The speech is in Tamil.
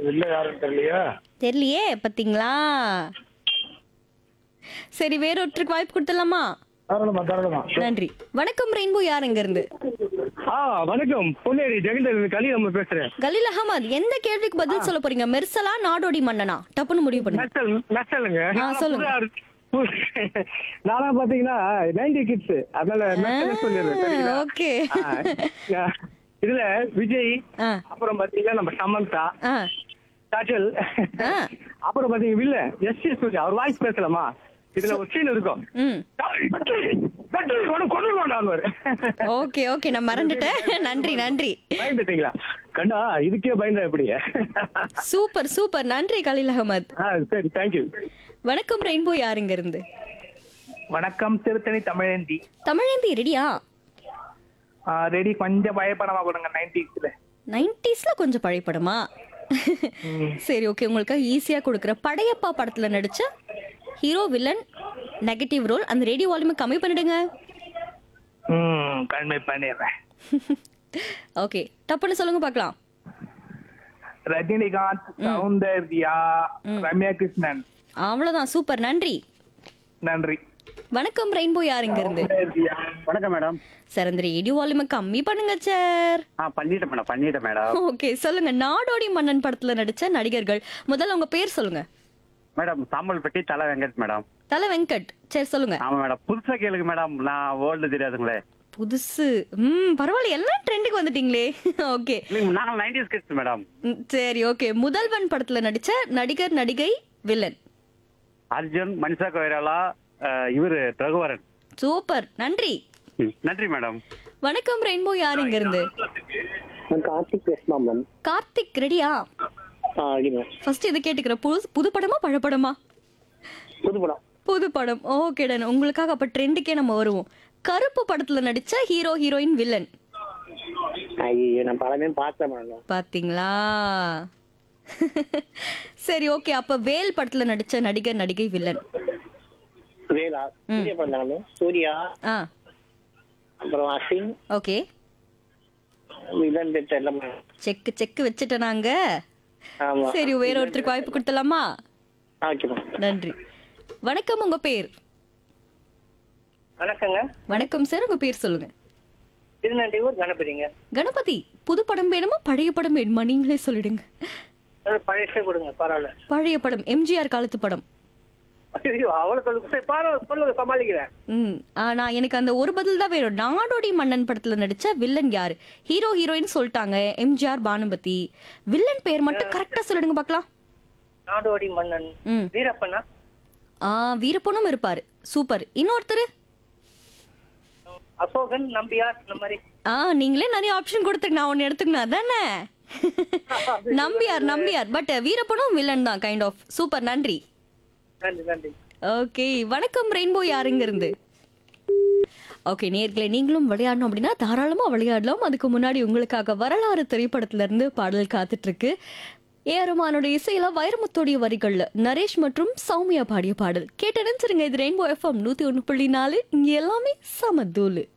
இல்ல யாருன்னு தெரியலையா தெரியலையே பாத்தீங்களா சரி வேறொருத்தருக்கு வாய்ப்பு கொடுத்துடலாமா தாராளமா தாராளமா நன்றி வணக்கம் ரெயின்போ யார் எங்க இருந்து ஆ வணக்கம் பொன்னேரி ஜெகந்தர் களி நம்ம பேசுறேன் கலீல் அகமது எந்த கேள்விக்கு பதில் சொல்ல போறீங்க மெர்சலா நாடோடி மன்னனா டப்புன்னு முடிவு பண்ணுங்க மெர்சல் மெர்சலுங்க ஆ, சொல்லுங்க. நானா பாத்தீங்கன்னா நைன்டி கிட்ஸ் அதனால மெர்சல் சொல்லிடுறேன் சரிங்களா? ஓகே ஆ, இதுல விஜய் ஆ அப்புறம் பாத்தீங்கன்னா நம்ம சமந்தா ஆ காஜல் ஆ. அப்புறம் பாத்தீங்க வில்ல எஸ் சி சூர்யா அவர் வாய்ஸ் பேசலாமா இதுல ஒரு சீன் இருக்கும் ம் கொண்டு கொண்டாடுவாரு ஓகே ஓகே நான் மறந்துட்டேன் நன்றி நன்றி பயந்துட்டீங்களா கண்டா இதுக்கே பயந்தா எப்படி சூப்பர் சூப்பர் நன்றி கலீல் அகமது ஆ சரி தேங்க்யூ வணக்கம் ரெயின்போ யார் இங்க இருந்து வணக்கம் திருத்தணி தமிழேந்தி தமிழேந்தி ரெடியா ரெடி கொஞ்சம் பயப்படமா கொடுங்க நைன்டிஸ்ல நைன்டிஸ்ல கொஞ்சம் பழையப்படமா சரி ஓகே உங்களுக்கு ஈஸியா கொடுக்குற படையப்பா படத்துல நடிச்ச ஹீரோ வில்லன் நெகட்டிவ் ரோல் அந்த ரேடியோ வால்யூமை கம்மி பண்ணிடுங்க ம் கண்மை பண்ணிடுறேன் ஓகே டப்புன்னு சொல்லுங்க பார்க்கலாம் ரஜினிகாந்த் சௌந்தர்யா ரம்யா கிருஷ்ணன் அவ்வளவுதான் சூப்பர் நன்றி நன்றி வணக்கம் ரெயின்போ யார் இங்க இருந்து வணக்கம் மேடம் சார் அந்த ரேடியோ வால்யூமை கம்மி பண்ணுங்க சார் ஆ பண்ணிட்டேன் மேடம் பண்ணிட்டேன் மேடம் ஓகே சொல்லுங்க நாடோடி மன்னன் படத்துல நடிச்ச நடிகர்கள் முதல்ல உங்க பேர் சொல்லுங்க மேடம் சாம்பல்பட்டி தலை வெங்கட் மேடம் தல வெங்கட் சரி சொல்லுங்க ஆமா மேடம் புதுசா கேளுங்க மேடம் நான் ஓல்டு தெரியாதுங்களே புதுசு ம் பரவாயில்ல எல்லாம் ட்ரெண்டுக்கு வந்துட்டீங்களே ஓகே இல்லைங்க நாங்கள் நைன்டிஸ் கிட்ஸ் மேடம் ம், சரி ஓகே முதல்வன் படத்துல நடிச்ச நடிகர் நடிகை வில்லன் அர்ஜுன் மனிஷா கொய்ராலா இவரு ரகுவரன் சூப்பர் நன்றி ம், நன்றி மேடம் வணக்கம் ரெயின்போ யார் இங்க இருந்து நான் கார்த்திக் பேசுமா மேம் கார்த்திக் ரெடியா ஆ ரெடி மேம் ஃபர்ஸ்ட் இது கேட்டுக்கிற புது புது படமா பழப்படமா புது படம் புது படம் ஓகே டன் உங்களுக்காக அப்ப ட்ரெண்டுக்கே நம்ம வருவோம் கருப்பு படத்துல நடிச்ச ஹீரோ ஹீரோயின் வில்லன் ஐயோ நான் படமே பார்த்தேன் மேடம் பாத்தீங்களா சரி ஓகே அப்ப வேல் படத்துல நடிச்ச நடிகர் நடிகை வில்லன் வேலா சூர்யா படம் தானே மேம் சூர்யா ஆ அப்புறம் அசின் ஓகே வில்லன் தெரியல மேம் செக் செக் வச்சுட்டேன் நாங்க ஆமா சரி வேற ஒருத்தருக்கு வாய்ப்பு கொடுத்தலாமா ஓகே மேம் நன்றி வணக்கம் உங்க பேர் வணக்கங்க வணக்கம் சார் உங்க பேர் சொல்லுங்க திருநெல்வேலூர் கணபதிங்க கணபதி புது படம் வேணுமா பழைய படம் வேணுமா நீங்களே சொல்லிடுங்க அது பழைய கொடுங்க பரவாயில்ல பழைய படம் எம்ஜிஆர் காலத்து படம் ஐயோ அவ்வளோ சொல்லுங்க சரி பரவாயில்ல சொல்லுங்க சமாளிக்கிறேன் ம் ஆனா எனக்கு அந்த ஒரு பதில் தான் வேணும் நாடோடி மன்னன் படத்துல நடிச்ச வில்லன் யாரு ஹீரோ ஹீரோயின் சொல்லிட்டாங்க எம்ஜிஆர் பானுமதி வில்லன் பேர் மட்டும் கரெக்டா சொல்லிடுங்க பார்க்கலாம் நாடோடி மன்னன் ம் வீரப்பனா ஆ வீரப்பனும் இருப்பாரு சூப்பர் இன்னொருத்தர் அசோகன் நம்பியார் இந்த மாதிரி ஆ நீங்களே நிறைய ஆப்ஷன் கொடுத்துருக்கு நான் ஒன்னு எடுத்துக்கணும் அதானே நம்பியார் நம்பியார் பட் வீரப்பனும் வில்லன் தான் கைண்ட் ஆஃப் சூப்பர் நன்றி நன்றி நன்றி ஓகே வணக்கம் ரெயின்போ யாருங்க இருந்து ஓகே நேர்களை நீங்களும் விளையாடணும் அப்படின்னா தாராளமா விளையாடலாம் அதுக்கு முன்னாடி உங்களுக்காக வரலாறு திரைப்படத்துல இருந்து பாடல் காத்துட்டு இருக்கு ஏஆர்மானோட இசையில வைரமுத்தோடைய வரிகள்ல நரேஷ் மற்றும் சௌமியா பாடிய பாடல் கேட்டு நினைச்சிருங்க இது ரெயின்போ எஃப்எம் நூத்தி ஒண்ணு புள்ளி நாலு இங்க எல்லாமே சமதூலு